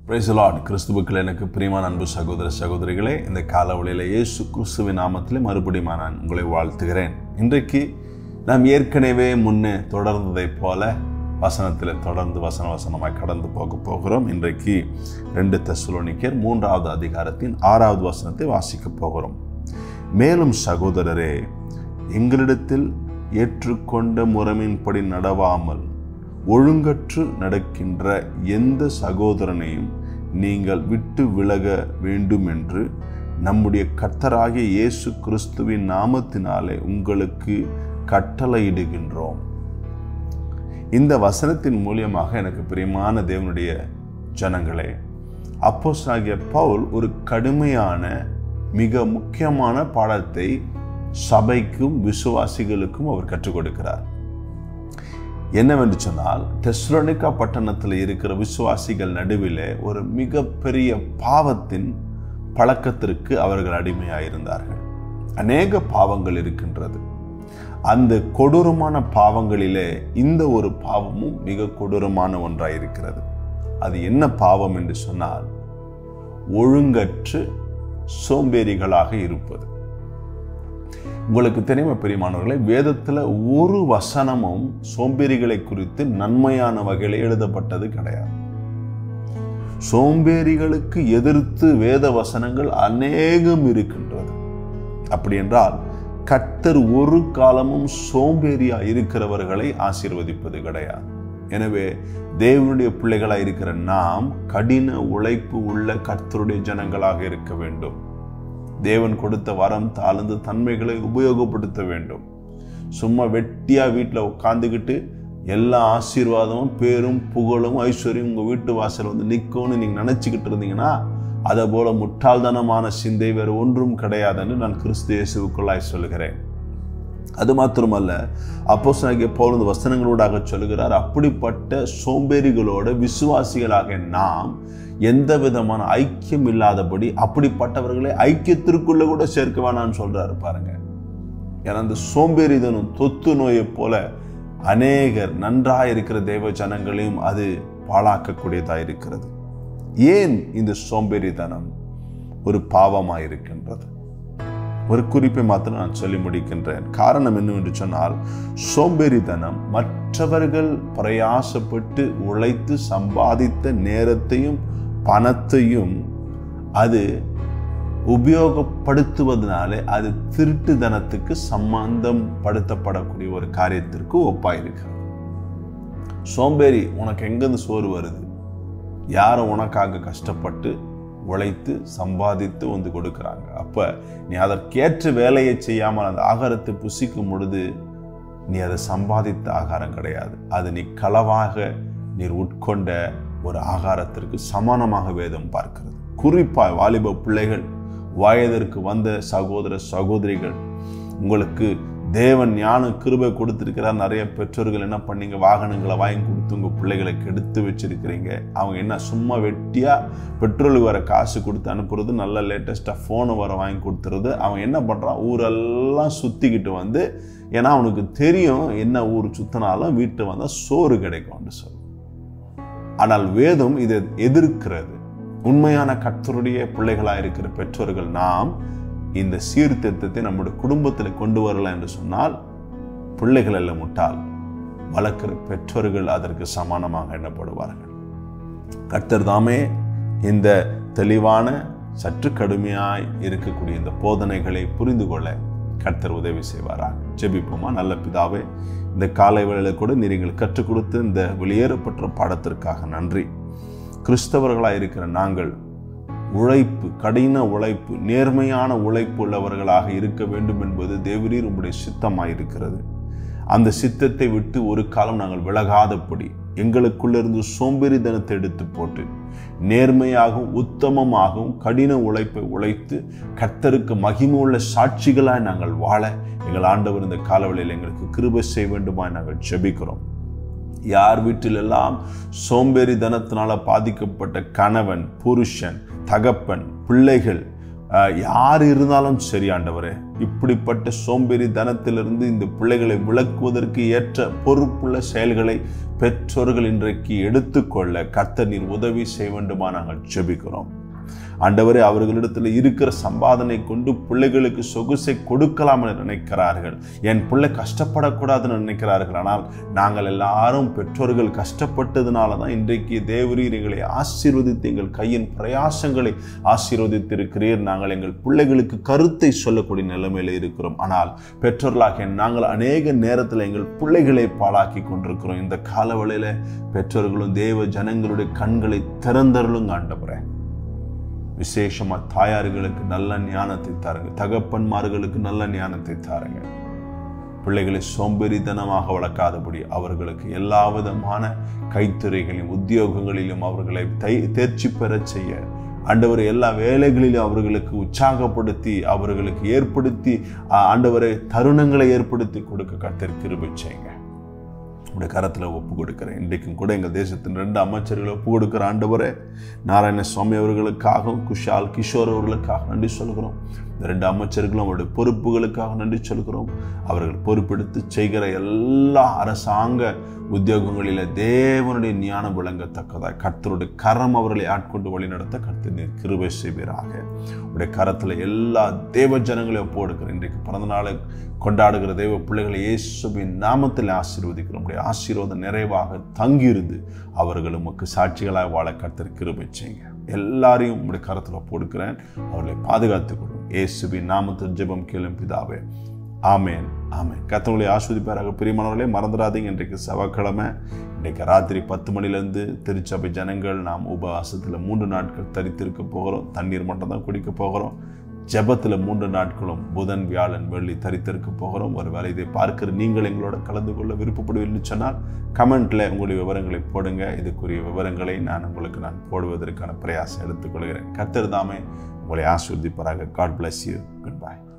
price Lord கிறிஸ்துவுக்கள் எனக்கு பிரியமான அன்பு சகோதர சகோதரிகளே இந்த காலவழியில் இயேசு கிறிஸ்துவின் நாமத்திலே மறுபடியும் நான் உங்களை வாழ்த்துகிறேன் இன்றைக்கு நாம் ஏற்கனவே முன்னே தொடர்ந்ததைப் போல வசனத்தில் தொடர்ந்து வசன வசனமாய் கடந்து போக போகிறோம் இன்றைக்கு ரெண்டு தெசலோனிக்கர் மூன்றாவது அதிகாரத்தின் ஆறாவது வசனத்தை வாசிக்கப் போகிறோம் மேலும் சகோதரரே எங்களிடத்தில் ஏற்றுக்கொண்ட முறைமையின்படி நடவாமல் ஒழுங்கற்று நடக்கின்ற எந்த சகோதரனையும் நீங்கள் விட்டு விலக வேண்டும் என்று நம்முடைய கர்த்தராகிய இயேசு கிறிஸ்துவின் நாமத்தினாலே உங்களுக்கு கட்டளையிடுகின்றோம் இந்த வசனத்தின் மூலியமாக எனக்கு பிரியமான தேவனுடைய ஜனங்களே அப்போஸ் ஆகிய பவுல் ஒரு கடுமையான மிக முக்கியமான பாடத்தை சபைக்கும் விசுவாசிகளுக்கும் அவர் கற்றுக் கொடுக்கிறார் என்னவென்று சொன்னால் தெஸ்ரோனிக்கா பட்டணத்தில் இருக்கிற விசுவாசிகள் நடுவிலே ஒரு மிகப்பெரிய பாவத்தின் பழக்கத்திற்கு அவர்கள் அடிமையாயிருந்தார்கள் அநேக பாவங்கள் இருக்கின்றது அந்த கொடூரமான பாவங்களிலே இந்த ஒரு பாவமும் மிக கொடூரமான ஒன்றாயிருக்கிறது அது என்ன பாவம் என்று சொன்னால் ஒழுங்கற்று சோம்பேறிகளாக இருப்பது உங்களுக்கு தெரியுமா பெரியமானவர்களே வேதத்தில் ஒரு வசனமும் சோம்பேறிகளை குறித்து நன்மையான வகையில் எழுதப்பட்டது கிடையாது சோம்பேறிகளுக்கு எதிர்த்து வேத வசனங்கள் அநேகம் இருக்கின்றது அப்படி என்றால் கத்தர் ஒரு காலமும் சோம்பேறியா இருக்கிறவர்களை ஆசீர்வதிப்பது கிடையாது எனவே தேவனுடைய பிள்ளைகளாக இருக்கிற நாம் கடின உழைப்பு உள்ள கர்த்தருடைய ஜனங்களாக இருக்க வேண்டும் தேவன் கொடுத்த வரம் தாழ்ந்து தன்மைகளை உபயோகப்படுத்த வேண்டும் சும்மா வெட்டியா வீட்டில் உட்காந்துக்கிட்டு எல்லா ஆசீர்வாதமும் பேரும் புகழும் ஐஸ்வர்யம் உங்கள் வீட்டு வாசல் வந்து நிற்கும்னு நீங்கள் நினச்சிக்கிட்டு இருந்தீங்கன்னா அதை போல முட்டாள்தனமான சிந்தை வேறு ஒன்றும் கிடையாதுன்னு நான் கிறிஸ்து இயேசுக்குள்ளாய் சொல்கிறேன் அது மாத்திரமல்ல அப்போ ஆகிய பவுல் இந்த வசனங்களோடாக சொல்கிறார் அப்படிப்பட்ட சோம்பேறிகளோட விசுவாசிகளாக நாம் எந்த விதமான ஐக்கியம் இல்லாதபடி அப்படிப்பட்டவர்களை ஐக்கியத்திற்குள்ள கூட சேர்க்க வேணாம்னு சொல்றாரு பாருங்க ஏன்னா அந்த சோம்பேறிதனும் தொத்து நோயை போல அநேகர் நன்றாக இருக்கிற தேவ ஜனங்களையும் அது பாழாக்கக்கூடியதாக இருக்கிறது ஏன் இந்த சோம்பேறித்தனம் ஒரு பாவமாக இருக்கின்றது ஒரு குறிப்பை மாத்திரம் நான் சொல்லி முடிக்கின்றேன் காரணம் என்னவென்று சொன்னால் சோம்பேறித்தனம் மற்றவர்கள் பிரயாசப்பட்டு உழைத்து சம்பாதித்த நேரத்தையும் பணத்தையும் அது உபயோகப்படுத்துவதனாலே அது திருட்டுத்தனத்துக்கு சம்பந்தம் படுத்தப்படக்கூடிய ஒரு காரியத்திற்கு ஒப்பாயிருக்கிறது சோம்பேறி உனக்கு எங்கேருந்து சோறு வருது யாரும் உனக்காக கஷ்டப்பட்டு உழைத்து சம்பாதித்து வந்து கொடுக்குறாங்க அப்போ நீ அதற்கேற்ற வேலையை செய்யாமல் அந்த ஆகாரத்தை புசிக்கும் பொழுது நீ அதை சம்பாதித்த ஆகாரம் கிடையாது அது நீ களவாக நீர் உட்கொண்ட ஒரு ஆகாரத்திற்கு சமானமாக வேதம் பார்க்கிறது குறிப்பாக வாலிப பிள்ளைகள் வயதிற்கு வந்த சகோதர சகோதரிகள் உங்களுக்கு தேவன் ஞான கிருபை கொடுத்துருக்கிறார் நிறைய பெற்றோர்கள் என்ன பண்ணீங்க வாகனங்களை வாங்கி கொடுத்து உங்கள் பிள்ளைகளை கெடுத்து வச்சிருக்கிறீங்க அவங்க என்ன சும்மா வெட்டியாக பெட்ரோலுக்கு வர காசு கொடுத்து அனுப்புறது நல்ல லேட்டஸ்ட்டாக ஃபோனை வர வாங்கி கொடுத்துறது அவன் என்ன பண்ணுறான் ஊரெல்லாம் சுற்றிக்கிட்டு வந்து ஏன்னா அவனுக்கு தெரியும் என்ன ஊர் சுத்தினாலும் வீட்டு வந்தால் சோறு கிடைக்கும்னு சொல்லி ஆனால் வேதம் இதை எதிர்க்கிறது உண்மையான கர்த்தருடைய பிள்ளைகளாக இருக்கிற பெற்றோர்கள் நாம் இந்த சீர்திருத்தத்தை நம்முடைய குடும்பத்தில் கொண்டு வரல என்று சொன்னால் பிள்ளைகள் எல்லாம் முட்டால் வளர்க்கிற பெற்றோர்கள் அதற்கு சமானமாக எண்ணப்படுவார்கள் கர்த்தர் தாமே இந்த தெளிவான சற்று கடுமையாய் இருக்கக்கூடிய இந்த போதனைகளை புரிந்து கொள்ள கர்த்தர் உதவி செய்வாராக ஜெபிப்போமா நல்ல பிதாவே இந்த காலை வேளையில் கூட நீங்கள் கற்றுக் கொடுத்து இந்த வெளியேறப்பட்ட பாடத்திற்காக நன்றி கிறிஸ்தவர்களாக இருக்கிற நாங்கள் உழைப்பு கடின உழைப்பு நேர்மையான உழைப்பு உள்ளவர்களாக இருக்க வேண்டும் என்பது தேவரீர் உங்களுடைய சித்தமாக இருக்கிறது அந்த சித்தத்தை விட்டு ஒரு காலம் நாங்கள் விலகாதபடி எங்களுக்குள்ளிருந்து சோம்பேறித்தனத்தை எடுத்து போட்டு நேர்மையாகவும் உத்தமமாகவும் கடின உழைப்பை உழைத்து கர்த்தருக்கு மகிமுள்ள சாட்சிகளாய் நாங்கள் வாழ எங்கள் ஆண்டவர் இந்த காலவழியில் எங்களுக்கு கிருபை செய்ய வேண்டுமாய் நாங்கள் ஜெபிக்கிறோம் யார் வீட்டிலெல்லாம் சோம்பேறித்தனத்தினால பாதிக்கப்பட்ட கணவன் புருஷன் தகப்பன் பிள்ளைகள் யார் இருந்தாலும் சரி ஆண்டவரே இப்படிப்பட்ட சோம்பேறி தனத்திலிருந்து இந்த பிள்ளைகளை விளக்குவதற்கு ஏற்ற பொறுப்புள்ள செயல்களை பெற்றோர்கள் இன்றைக்கு எடுத்துக்கொள்ள கர்த்தர் நீர் உதவி செய்ய வேண்டுமா நாங்கள் ஜெபிக்கிறோம் ஆண்டவரே அவர்களிடத்தில் இருக்கிற சம்பாதனை கொண்டு பிள்ளைகளுக்கு சொகுசை கொடுக்கலாம் என நினைக்கிறார்கள் என் பிள்ளை கஷ்டப்படக்கூடாதுன்னு நினைக்கிறார்கள் ஆனால் நாங்கள் எல்லாரும் பெற்றோர்கள் கஷ்டப்பட்டதுனால தான் இன்றைக்கு தேவரீர் எங்களை ஆசீர்வதித்து எங்கள் கையின் பிரயாசங்களை ஆசீர்வதித்திருக்கிறீர் நாங்கள் எங்கள் பிள்ளைகளுக்கு கருத்தை சொல்லக்கூடிய நிலைமையில் இருக்கிறோம் ஆனால் பெற்றோர்களாக நாங்கள் அநேக நேரத்தில் எங்கள் பிள்ளைகளை பாழாக்கி கொண்டிருக்கிறோம் இந்த காலவெளியில பெற்றோர்களும் தேவ ஜனங்களுடைய கண்களை திறந்தருளுங்க ஆண்டவரே விசேஷமா தாயார்களுக்கு நல்ல ஞானத்தை தாருங்க தகப்பன்மார்களுக்கு நல்ல ஞானத்தை தாருங்க பிள்ளைகளை சோம்பேறித்தனமாக வளர்க்காதபடி அவர்களுக்கு எல்லா விதமான கைத்துறைகளிலும் உத்தியோகங்களிலும் அவர்களை தை தேர்ச்சி பெறச் செய்ய ஆண்டவர் எல்லா வேலைகளிலும் அவர்களுக்கு உற்சாகப்படுத்தி அவர்களுக்கு ஏற்படுத்தி ஆண்டவரை தருணங்களை ஏற்படுத்தி கொடுக்க கத்தர் கிருபை செய்யுங்க உடைய கரத்தில் ஒப்பு கொடுக்குறேன் இன்றைக்கும் கூட எங்கள் தேசத்தின் ரெண்டு அமைச்சர்களை ஒப்பு கொடுக்குற ஆண்டவரே நாராயண சுவாமி அவர்களுக்காகவும் குஷால் கிஷோர் அவர்களுக்காக நன்றி சொல்கிறோம் இந்த ரெண்டு அமைச்சர்களும் அவருடைய பொறுப்புகளுக்காக நன்றி சொல்கிறோம் அவர்கள் பொறுப்பெடுத்து செய்கிற எல்லா அரசாங்க உத்தியோகங்களில் தேவனுடைய ஞானம் விளங்கத்தக்கதாய் கர்த்தருடைய கரம் அவர்களை ஆட்கொண்டு வழி நடத்த கர்த்தர் நீர் கிருபை செய்வீராக உடைய கரத்தில் எல்லா தேவ ஜனங்களையும் ஒப்பு கொடுக்கிறேன் இன்றைக்கு பிறந்த நாளை கொண்டாடுகிற தெய்வ பிள்ளைகளை இயேசுவின் நாமத்தில் ஆசீர்வதிக்கிறோம் உடைய ஆசீர்வாதம் நிறைவாக தங்கியிருந்து அவர்கள் உமக்கு சாட்சிகளாக வாழ கர்த்தர் கிருபை செய்யுங்க எல்லாரையும் உடைய கரத்தில் போடுக்கிறேன் அவர்களை பாதுகாத்துக் கொள்ளும் இயேசுவின் நாமத்தில் ஜெபம் கேளும் பிதாவே ஆமேன் ஆமேன் கத்தவங்களை ஆஸ்வதிப்பாராக பிரியமானவர்களே மறந்துடாதீங்க இன்றைக்கு செவ்வாய்க்கிழமை இன்றைக்கு ராத்திரி பத்து மணிலேருந்து திருச்சபை ஜனங்கள் நாம் உபவாசத்தில் மூன்று நாட்கள் தரித்திருக்க போகிறோம் தண்ணீர் மட்டும் தான் குடிக்க போகிறோம் ஜெபத்தில் மூன்று நாட்களும் புதன் வியாழன் வெள்ளி தரித்திருக்க போகிறோம் ஒரு வேலை இதை பார்க்கிற நீங்கள் எங்களோட கலந்து கொள்ள விருப்பப்படுவீர்கள் சொன்னால் கமெண்ட்டில் உங்களுடைய விவரங்களை போடுங்க இதுக்குரிய விவரங்களை நான் உங்களுக்கு நான் போடுவதற்கான பிரயாசம் எடுத்துக்கொள்கிறேன் கத்தர் தாமே உங்களை ஆஸ்வதிப்பாராக God bless you good bye